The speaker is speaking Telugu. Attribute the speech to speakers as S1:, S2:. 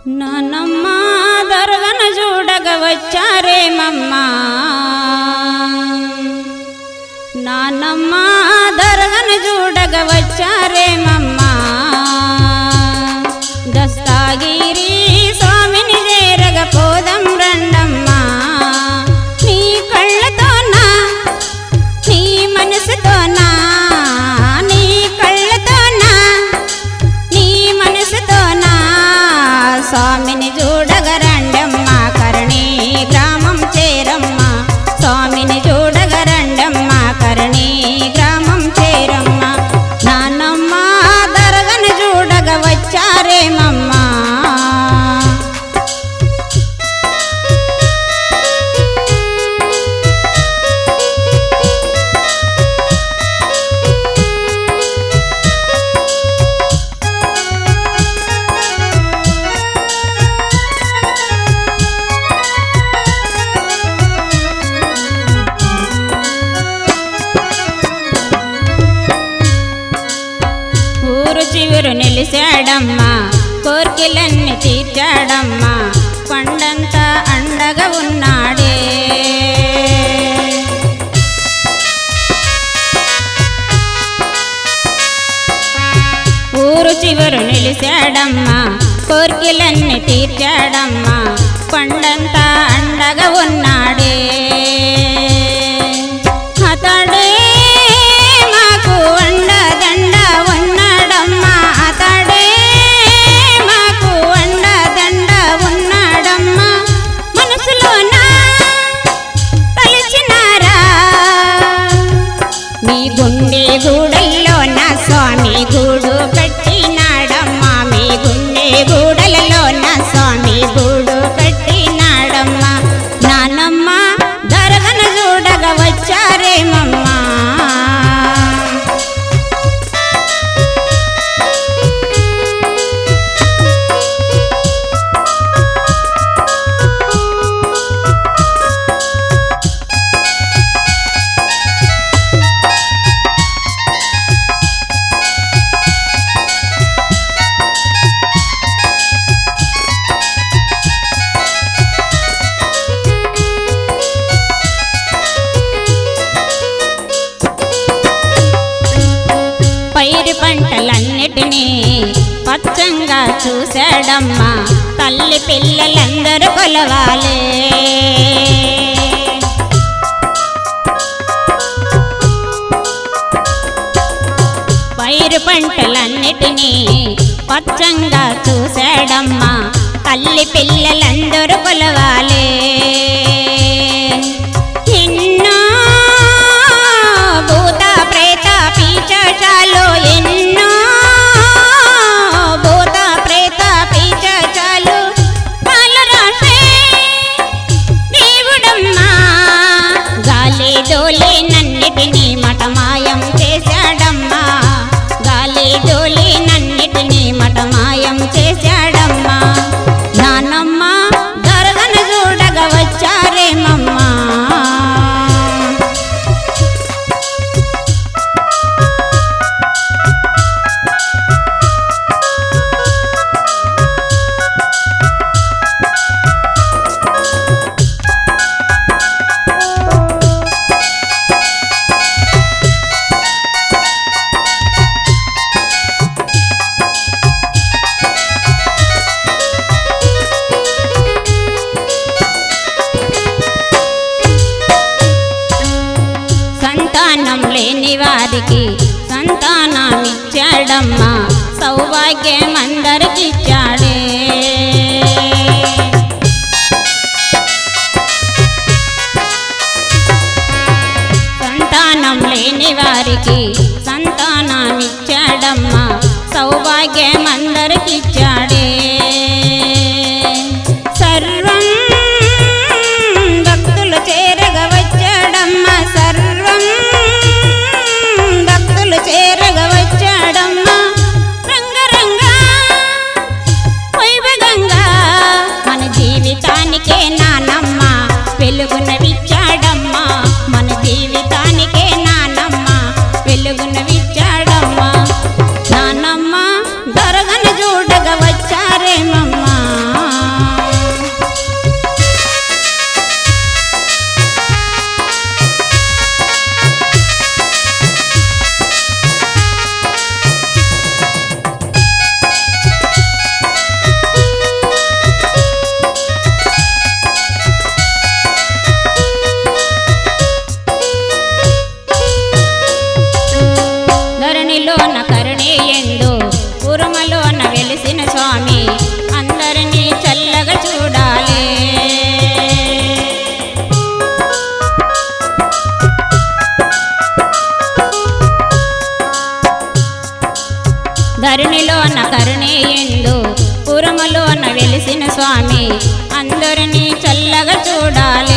S1: నానమ్మ దొరగన చూడగ వచ్చారేమమ్మా నానమ్మ దొరగన చూడగ వచ్చారేమమ్మా దస్తాగిరి స్వామిని చేరగ పోదం రండమ్మా నీ కళ్ళతోనా నీ మనసుతోనా నీ కళ్ళతోనా నీ మనసుతోనా స్వామిని చూడగరండమ్మ కరణి గ్రామం చేరమ్మ స్వామిని చూడగరండమ్మ కరణి గ్రామం చేరమ్మ నాన్నమ్మ దరగను చూడగ వచ్చారేమమ్మా ఊరు చివరు నిలిచాడమ్మా కోర్కెలన్నీ తీర్చాడమ్మా కొండంతా అండగా ఉన్నాడే ఊరు చివరు నిలిచాడమ్మా కోర్కెలన్నీ తీర్చాడమ్మా కొండంతా అండగా ఉన్నాడే అతడే మాకు అండదండ ఉన్నాడమ్మా అతడే మాకు అండదండ ఉన్నాడమ్మా మనసులోనా తలిచినారా మీ గుండె గూడల్లో నా స్వామి గూడు పెట్టినాడమ్మా మీ గుండె గూడలలో నా స్వామి గూడు పెట్టినాడమ్మా నానమ్మ దరగన చూడగ వచ్చారేమమ్మా పైరు పంటలన్నిటినీ పచ్చంగా చూశాడమ్మా తల్లి పిల్లలందరూ కొలవాలే పైరు పంటలన్నిటినీ పచ్చంగా చూశాడమ్మా తల్లి పిల్లలందరూ కొలవాలే ఎన్నో భూత ప్రేత పీచాచాలు ఎన్నో భూత ప్రేత పీచాచాలు పాలు రాసే దేవుడమ్మా గాలి దోలి నన్నిటిని మటమాయం చేశాడమ్మా గాలి దోలి నన్నిటిని మటమాయం చేశాడమ్మా నానమ్మ దొరగను చూడగ వచ్చారేమమ్మా సంతానం లేని వారికి సంతానమిచ్చాడమ్మా సౌభాగ్యం అందరికిచ్చాడే సంతానం లేని వారికి సంతానాన్నిచ్చాడమ్మా సౌభాగ్యం అందరికిచ్చాడే సర్వం భక్తులు చేరగ వచ్చాడమ్మా సర్వం భక్తులు చేరగ వచ్చాడమ్మా రంగరంగా వైభగంగా మన జీవితానికే నానమ్మ వెలుగునవిచ్చాడమ్మా మన జీవితానికే నానమ్మ వెలుగునవిచ్చాడమ్మా నానమ్మ దొరగన చూడగ కరుణే ఎందు పురములోన వెలిసిన స్వామి అందరినీ చల్లగా చూడాలి